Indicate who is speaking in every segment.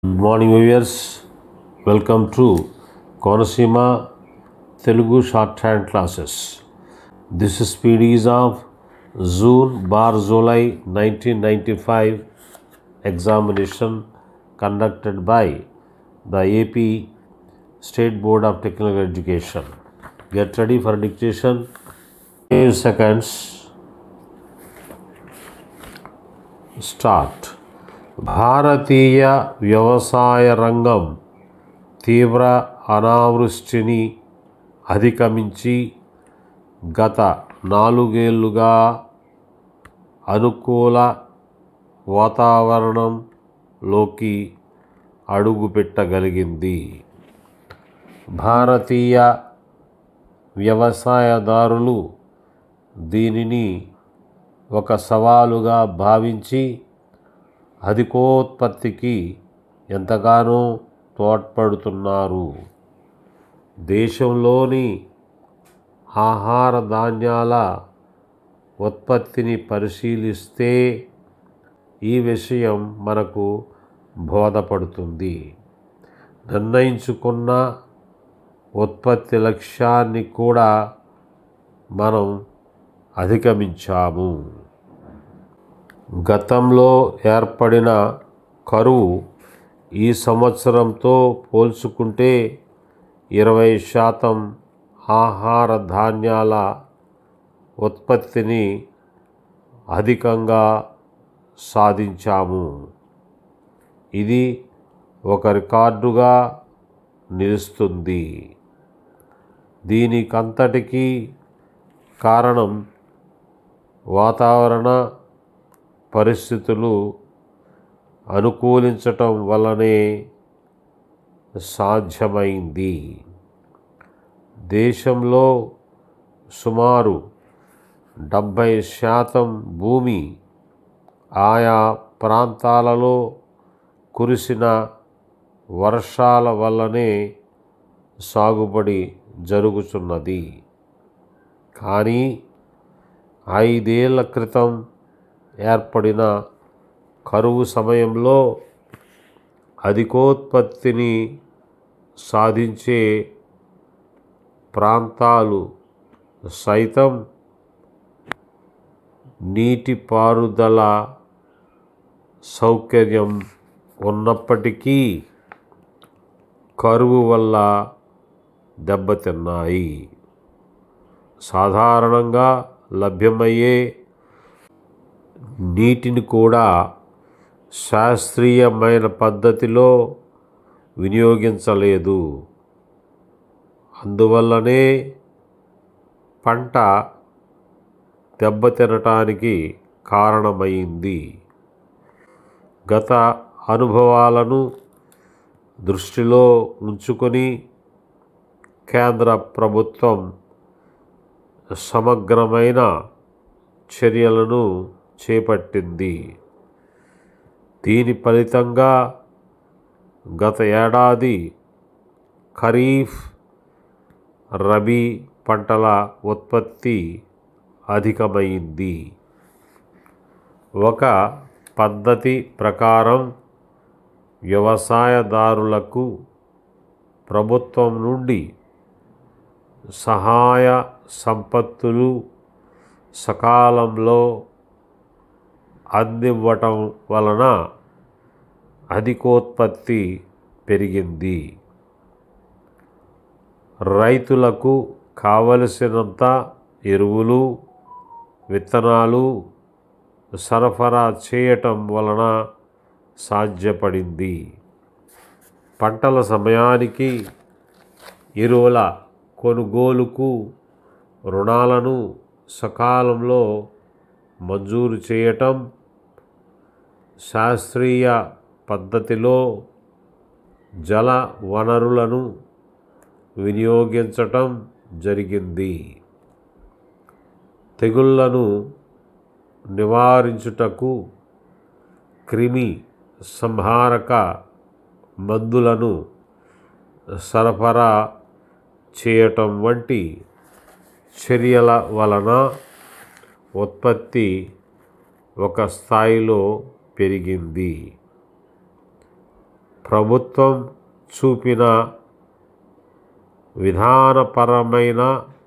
Speaker 1: good morning viewers welcome to Konaseema Telugu shorthand classes this is PDs of June bar July nineteen ninety five examination conducted by the AP state board of technical education get ready for dictation seconds start భారతీయ వ్యవసాయ రంగం తీవ్ర అనావృష్టిని అధిగమించి గత నాలుగేళ్లుగా అనుకూల వాతావరణంలోకి అడుగుపెట్టగలిగింది భారతీయ వ్యవసాయదారులు దీనిని ఒక సవాలుగా భావించి అధికోత్పత్తికి ఎంతగానో తోడ్పడుతున్నారు దేశంలోని ఆహార ధాన్యాల ఉత్పత్తిని పరిశీలిస్తే ఈ విషయం మనకు బోధపడుతుంది నిర్ణయించుకున్న ఉత్పత్తి లక్ష్యాన్ని కూడా మనం అధిగమించాము గతంలో ఏర్పడిన కరువు ఈ సంవత్సరంతో పోల్చుకుంటే ఇరవై శాతం ఆహార ధాన్యాల ఉత్పత్తిని అధికంగా సాధించాము ఇది ఒక రికార్డుగా నిలుస్తుంది దీనికంతటికీ కారణం వాతావరణ పరిస్థితులు అనుకూలించటం వల్లనే సాధ్యమైంది దేశంలో సుమారు డెబ్భై శాతం భూమి ఆయా ప్రాంతాలలో కురిసిన వర్షాల వల్లనే సాగుబడి జరుగుతున్నది కానీ ఐదేళ్ల క్రితం ఏర్పడిన కరువు సమయంలో అధికోత్పత్తిని సాధించే ప్రాంతాలు సైతం నీటిపారుదల సౌకర్యం ఉన్నప్పటికీ కరువు వల్ల దెబ్బతిన్నాయి సాధారణంగా లభ్యమయ్యే నీటిని కూడా శాస్త్రీయమైన పద్ధతిలో వినియోగించలేదు అందువల్లనే పంట దెబ్బతినటానికి కారణమైంది గత అనుభవాలను దృష్టిలో ఉంచుకొని కేంద్ర ప్రభుత్వం సమగ్రమైన చర్యలను చేపట్టింది దీని ఫలితంగా గత ఏడాది ఖరీఫ్ రబీ పంటల ఉత్పత్తి అధికమైంది ఒక పద్ధతి ప్రకారం వ్యవసాయదారులకు ప్రభుత్వం నుండి సహాయ సంపత్తులు సకాలంలో అందివ్వటం వలన అధికోత్పత్తి పెరిగింది రైతులకు కావలసినంత ఎరువులు విత్తనాలు సరఫరా చేయటం వలన సాధ్యపడింది పంటల సమయానికి ఎరువుల కొనుగోలుకు రుణాలను సకాలంలో మంజూరు చేయటం శాస్త్రీయ పద్ధతిలో జల వనరులను వినియోగించటం జరిగింది తెగుళ్లను నివారించుటకు క్రిమి సంహారక మందులను సరఫరా చేయటం వంటి చర్యల వలన ఉత్పత్తి ఒక స్థాయిలో పెరిగింది ప్రభుత్వం చూపిన విధానపరమైన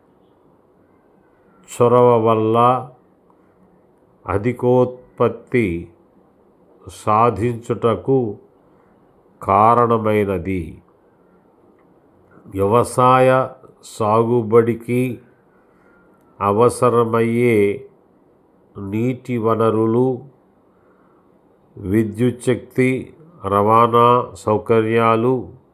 Speaker 1: చొరవ వల్ల అధికోత్పత్తి సాధించుటకు కారణమైనది వ్యవసాయ సాగుబడికి అవసరమయ్యే నీటి వనరులు విద్యుచ్ఛక్తి రవాణా సౌకర్యాలు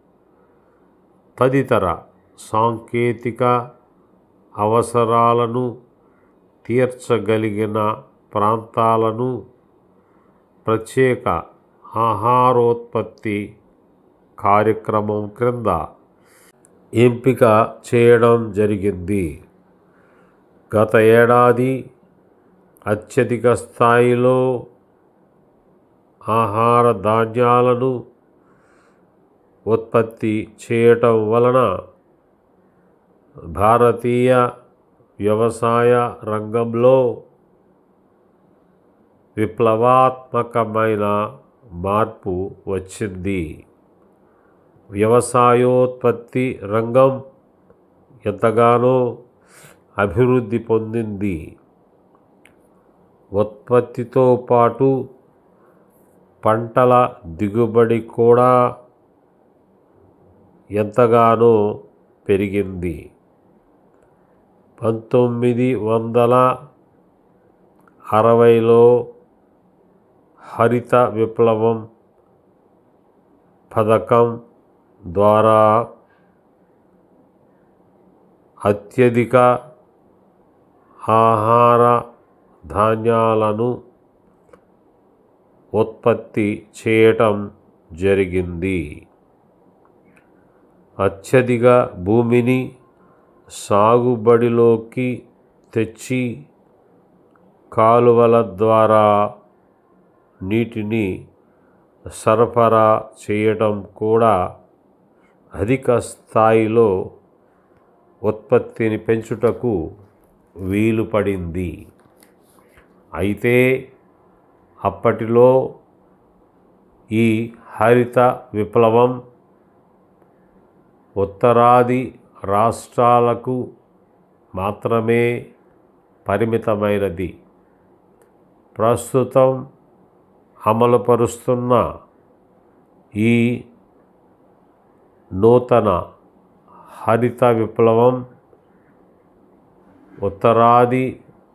Speaker 1: తదితర సాంకేతిక అవసరాలను తీర్చగలిగిన ప్రాంతాలను ప్రత్యేక ఆహారోత్పత్తి కార్యక్రమం క్రింద ఎంపిక చేయడం జరిగింది గత ఏడాది అత్యధిక స్థాయిలో ఆహార ధాన్యాలను ఉత్పత్తి చేయటం వలన భారతీయ వ్యవసాయ రంగంలో విప్లవాత్మకమైన మార్పు వచ్చింది వ్యవసాయోత్పత్తి రంగం ఎంతగానో అభివృద్ధి పొందింది ఉత్పత్తితో పాటు పంటల దిగుబడి కూడా ఎంతగానో పెరిగింది పంతొమ్మిది వందల అరవైలో హరిత విప్లవం పథకం ద్వారా అత్యధిక ఆహార ధాన్యాలను ఉత్పత్తి చేయటం జరిగింది అత్యధిక భూమిని సాగుబడిలోకి తెచ్చి కాలువల ద్వారా నీటిని సరఫరా చేయటం కూడా అధిక స్థాయిలో ఉత్పత్తిని పెంచుటకు వీలు పడింది అయితే అప్పటిలో ఈ హరిత విప్లవం ఉత్తరాది రాష్ట్రాలకు మాత్రమే పరిమితమైనది ప్రస్తుతం అమలుపరుస్తున్న ఈ నూతన హరిత విప్లవం ఉత్తరాది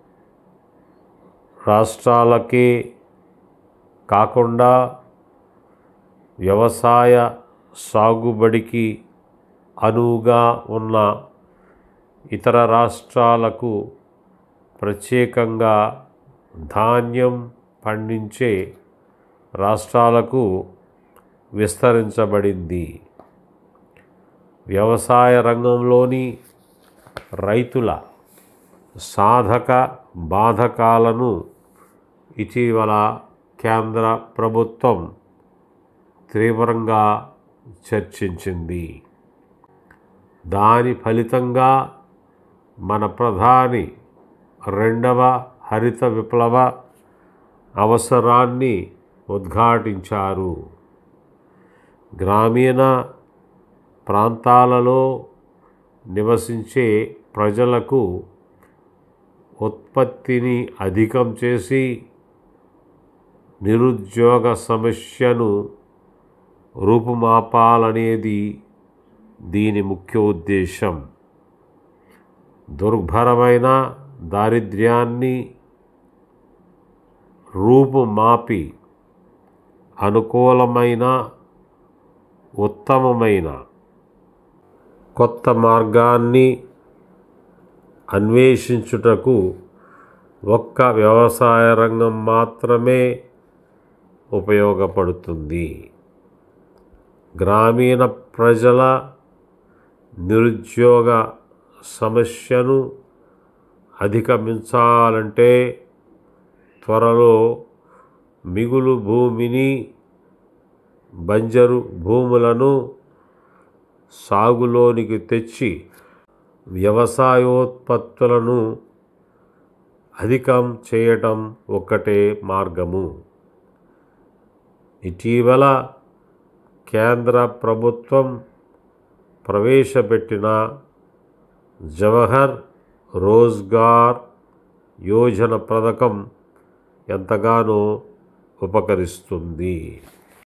Speaker 1: రాష్ట్రాలకే కాకుండా వ్యవసాయ సాగుబడికి అనువుగా ఉన్న ఇతర రాష్ట్రాలకు ప్రత్యేకంగా ధాన్యం పండించే రాష్ట్రాలకు విస్తరించబడింది వ్యవసాయ రంగంలోని రైతుల సాధక బాధకాలను ఇటీవల కేంద్ర ప్రభుత్వం తీవ్రంగా చర్చించింది దాని ఫలితంగా మన ప్రధాని రెండవ హరిత విప్లవ అవసరాన్ని ఉద్ఘాటించారు గ్రామీణ ప్రాంతాలలో నివసించే ప్రజలకు ఉత్పత్తిని అధికం చేసి నిరుద్యోగ సమస్యను రూపుమాపాలనేది దీని ముఖ్య ఉద్దేశం దుర్భరమైన దారిద్ర్యాన్ని రూపుమాపి అనుకూలమైన ఉత్తమమైన కొత్త మార్గాన్ని అన్వేషించుటకు ఒక్క వ్యవసాయ రంగం మాత్రమే ఉపయోగపడుతుంది గ్రామీణ ప్రజల నిరుద్యోగ సమస్యను అధిగమించాలంటే త్వరలో మిగులు భూమిని బంజరు భూములను సాగులోనికి తెచ్చి వ్యవసాయోత్పత్తులను అధికం చేయటం ఒక్కటే మార్గము ఇటీవల కేంద్ర ప్రభుత్వం ప్రవేశపెట్టిన జవహర్ రోజ్గార్ యోజన పథకం ఎంతగానో ఉపకరిస్తుంది